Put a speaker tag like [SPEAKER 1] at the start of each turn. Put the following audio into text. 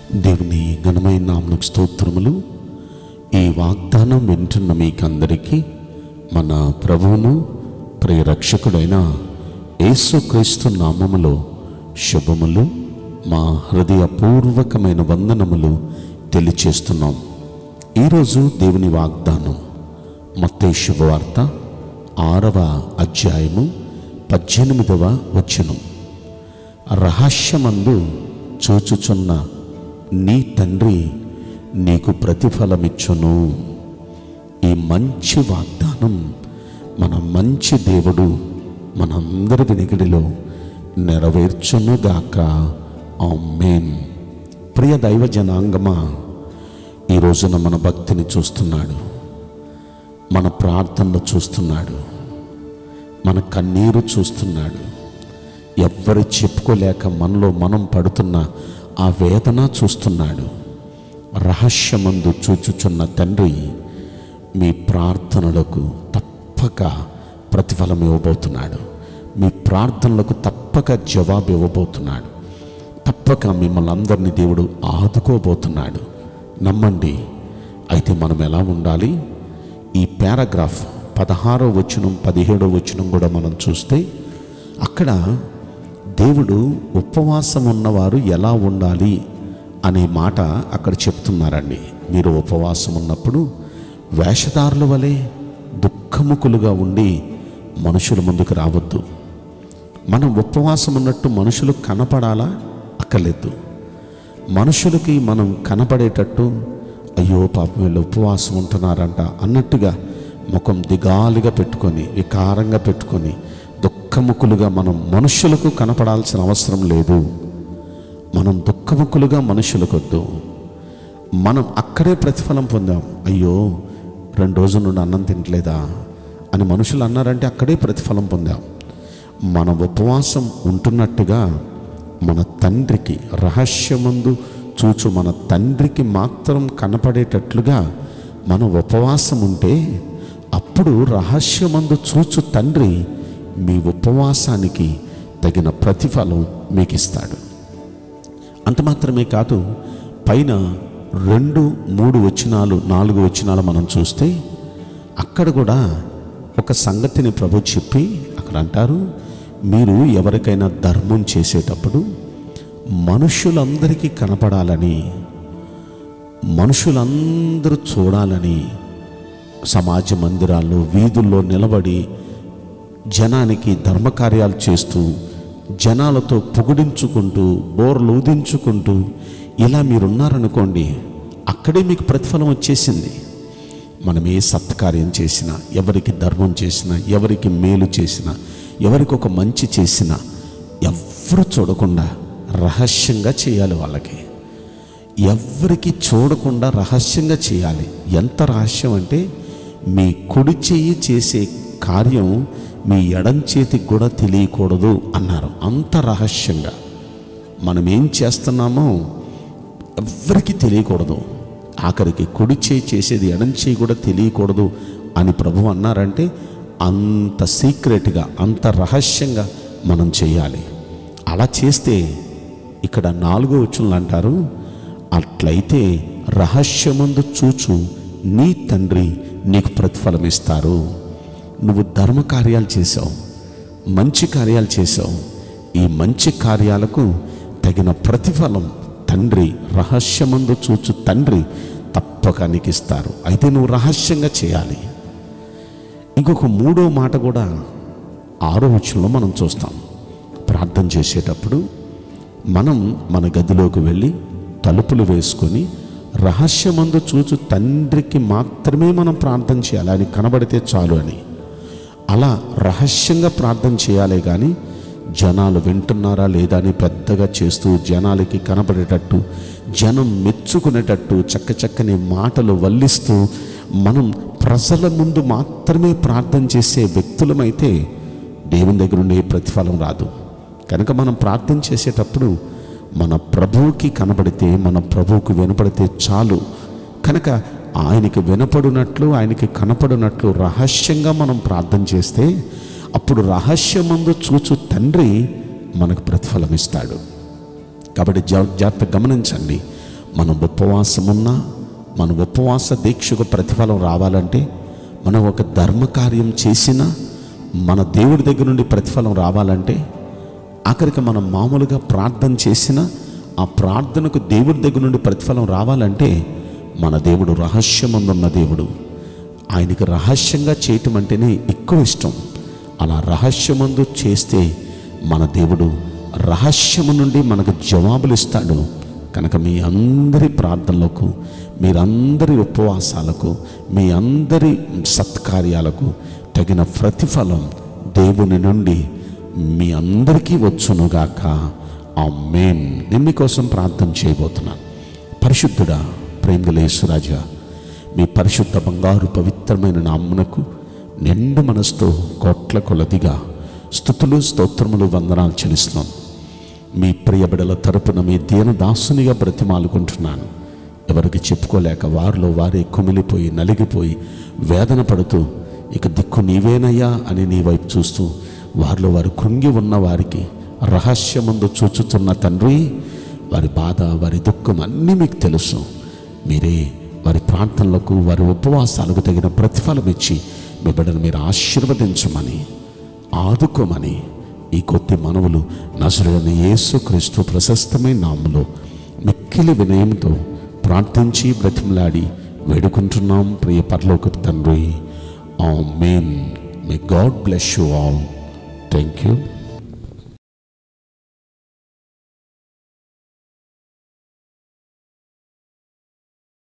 [SPEAKER 1] దేవుని ఘనమైన నామకు స్తోత్రములు ఈ వాగ్దానం వింటున్న మీకందరికీ మన ప్రభువును ప్రియరక్షకుడైన యేసుక్రీస్తు నామములో శుభములు మా హృదయపూర్వకమైన వందనములు తెలియచేస్తున్నాం ఈరోజు దేవుని వాగ్దానం మత్తయి శుభవార్త ఆరవ అధ్యాయము పద్దెనిమిదవ వచనం రహస్యమందు చూచుచున్న నీ తండ్రి నీకు ప్రతిఫలమిచ్చును ఈ మంచి వాగ్దానం మన మంచి దేవుడు మనందరి వినికిడిలో నెరవేర్చునుగాక ఆమేన్ ప్రియ దైవ జనాంగమా ఈ రోజున మన భక్తిని చూస్తున్నాడు మన ప్రార్థనలు చూస్తున్నాడు మన కన్నీరు చూస్తున్నాడు ఎవ్వరు చెప్పుకోలేక మనలో మనం పడుతున్న ఆ వేదన చూస్తున్నాడు రహస్యమందు చూచుచున్న తండ్రి మీ ప్రార్థనలకు తప్పక ప్రతిఫలం ఇవ్వబోతున్నాడు మీ ప్రార్థనలకు తప్పక జవాబు ఇవ్వబోతున్నాడు తప్పక మిమ్మల్ని అందరినీ దేవుడు ఆదుకోబోతున్నాడు నమ్మండి అయితే మనం ఎలా ఉండాలి ఈ పారాగ్రాఫ్ పదహారో వచనం పదిహేడో వచనం కూడా మనం చూస్తే అక్కడ దేవుడు ఉపవాసం ఉన్నవారు ఎలా ఉండాలి అనే మాట అక్కడ చెప్తున్నారండి మీరు ఉపవాసం ఉన్నప్పుడు వేషధారుల వలె దుఃఖముకులుగా ఉండి మనుషుల ముందుకు రావద్దు మనం ఉపవాసం ఉన్నట్టు మనుషులు కనపడాలా అక్కర్లేదు మనుషులకి మనం కనపడేటట్టు అయ్యో పాపం వీళ్ళు ఉపవాసం ఉంటున్నారంట అన్నట్టుగా ముఖం దిగాలుగా పెట్టుకొని వికారంగా పెట్టుకొని దుఃఖముఖులుగా మనం మనుషులకు కనపడాల్సిన అవసరం లేదు మనం దుఃఖముఖులుగా మనుషులకొద్దు మనం అక్కడే ప్రతిఫలం పొందాం అయ్యో రెండు రోజుల నుండి అన్నం తినట్లేదా అని మనుషులు అన్నారంటే అక్కడే ప్రతిఫలం పొందాం మన ఉపవాసం ఉంటున్నట్టుగా మన తండ్రికి రహస్యమందు చూచు మన తండ్రికి మాత్రం కనపడేటట్లుగా మన ఉపవాసం ఉంటే అప్పుడు రహస్యమందు చూచు తండ్రి మీ ఉపవాసానికి తగిన ప్రతిఫలం మీకు ఇస్తాడు అంత మాత్రమే కాదు పైన రెండు మూడు వచనాలు నాలుగు వచనాలు మనం చూస్తే అక్కడ కూడా ఒక సంగతిని ప్రభు చెప్పి అక్కడ అంటారు మీరు ఎవరికైనా ధర్మం చేసేటప్పుడు మనుషులందరికీ కనపడాలని మనుషులందరూ చూడాలని సమాజ మందిరాల్లో వీధుల్లో నిలబడి జనానికి ధర్మకార్యాలు చేస్తూ జనాలతో పొగిడించుకుంటూ బోర్లు ఊదించుకుంటూ ఇలా మీరున్నారనుకోండి అక్కడే మీకు ప్రతిఫలం వచ్చేసింది మనం ఏ సత్కార్యం చేసినా ఎవరికి ధర్మం చేసినా ఎవరికి మేలు చేసినా ఎవరికి ఒక మంచి చేసినా ఎవ్వరు చూడకుండా రహస్యంగా చేయాలి వాళ్ళకి ఎవ్వరికి చూడకుండా రహస్యంగా చేయాలి ఎంత రహస్యం అంటే మీ కుడి చెయ్యి చేసే కార్యం మీ ఎడం చేతికి కూడా తెలియకూడదు అన్నారు అంత రహస్యంగా మనం ఏం చేస్తున్నామో ఎవ్వరికి తెలియకూడదు ఆఖరికి కుడి చేయి చేసేది ఎడం చేయి కూడా తెలియకూడదు అని ప్రభు అన్నారంటే అంత సీక్రెట్గా అంత రహస్యంగా మనం చేయాలి అలా చేస్తే ఇక్కడ నాలుగో వచనంలో అంటారు అట్లయితే రహస్యమందు చూచు నీ తండ్రి నీకు ప్రతిఫలం ఇస్తారు నువ్వు ధర్మ కార్యాలు చేసావు మంచి కార్యాలు చేసావు ఈ మంచి కార్యాలకు తగిన ప్రతిఫలం తండ్రి రహస్యమందు చూచు తండ్రి తప్పక నీకు ఇస్తారు అయితే నువ్వు రహస్యంగా చేయాలి ఇంకొక మూడో మాట కూడా ఆరో వచనంలో మనం చూస్తాం ప్రార్థన చేసేటప్పుడు మనం మన గదిలోకి వెళ్ళి తలుపులు వేసుకొని రహస్యమందు చూచు తండ్రికి మాత్రమే మనం ప్రార్థన చేయాలి ఆయన కనబడితే చాలు అని అలా రహస్యంగా ప్రార్థన చేయాలి కానీ జనాలు వింటున్నారా లేదా అని పెద్దగా చేస్తూ జనాలకి కనబడేటట్టు జనం మెచ్చుకునేటట్టు చక్క చక్కని మాటలు వల్లిస్తూ మనం ప్రజల ముందు మాత్రమే ప్రార్థన చేసే వ్యక్తులమైతే దేవుని దగ్గర నుండి ఏ ప్రతిఫలం రాదు కనుక మనం ప్రార్థన చేసేటప్పుడు మన ప్రభువుకి కనబడితే మన ప్రభువుకు వినపడితే చాలు కనుక ఆయనకి వినపడినట్లు ఆయనకి కనపడినట్లు రహస్యంగా మనం ప్రార్థన చేస్తే అప్పుడు రహస్యమందు చూచు తండ్రి మనకు ప్రతిఫలం ఇస్తాడు కాబట్టి జా- జాగ్రత్త గమనించండి మనం ఉపవాసం ఉన్నా మన ఉపవాస దీక్షకు ప్రతిఫలం రావాలంటే మనం ఒక ధర్మకార్యం చేసినా మన దేవుడి దగ్గర నుండి ప్రతిఫలం రావాలంటే ఆఖరికి మనం మామూలుగా ప్రార్థన చేసిన ఆ ప్రార్థనకు దేవుడి దగ్గర నుండి ప్రతిఫలం రావాలంటే మన దేవుడు రహస్యమందున్న దేవుడు ఆయనకి రహస్యంగా చేయటం అంటేనే ఎక్కువ ఇష్టం అలా రహస్యమందు చేస్తే మన దేవుడు రహస్యము నుండి మనకు జవాబులు ఇస్తాడు కనుక మీ అందరి ప్రార్థనలకు మీరందరి ఉపవాసాలకు మీ అందరి సత్కార్యాలకు తగిన ప్రతిఫలం దేవుని నుండి మీ అందరికీ వచ్చునుగాక ఆ మేన్ నేను మీకోసం ప్రార్థన చేయబోతున్నాను పరిశుద్ధుడా ప్రేమలేసురాజా మీ పరిశుద్ధ బంగారు పవిత్రమైన నామ్మునకు నిండు మనసుతో కోట్ల కొలదిగా స్థుతులు స్తోత్రములు వందనాలు చెల్లిస్తున్నాం మీ ప్రియబిడల తరపున మీ దీన దాసునిగా బ్రతిమాలుకుంటున్నాను ఎవరికి చెప్పుకోలేక వారిలో వారే కుమిలిపోయి నలిగిపోయి వేదన పడుతూ ఇక దిక్కు నీవేనయ్యా అని నీ వైపు చూస్తూ వారిలో వారు కృంగి ఉన్న వారికి రహస్యమందు చూచుతున్న తండ్రి వారి బాధ వారి దుఃఖం అన్నీ మీకు తెలుసు మీరే వారి ప్రార్థనలకు వారి ఉపవాసాలకు తగిన ప్రతిఫలం ఇచ్చి మీ బిడ్డను మీరు ఆశీర్వదించమని ఆదుకోమని ఈ కొద్ది మనవులు నసుడైన యేసుక్రీస్తు ప్రశస్తమైన నామములో మిక్కిలి వినయంతో ప్రార్థించి బ్రతిమలాడి వేడుకుంటున్నాం ప్రియ పరలోకపు తండ్రి amen may God bless you all thank you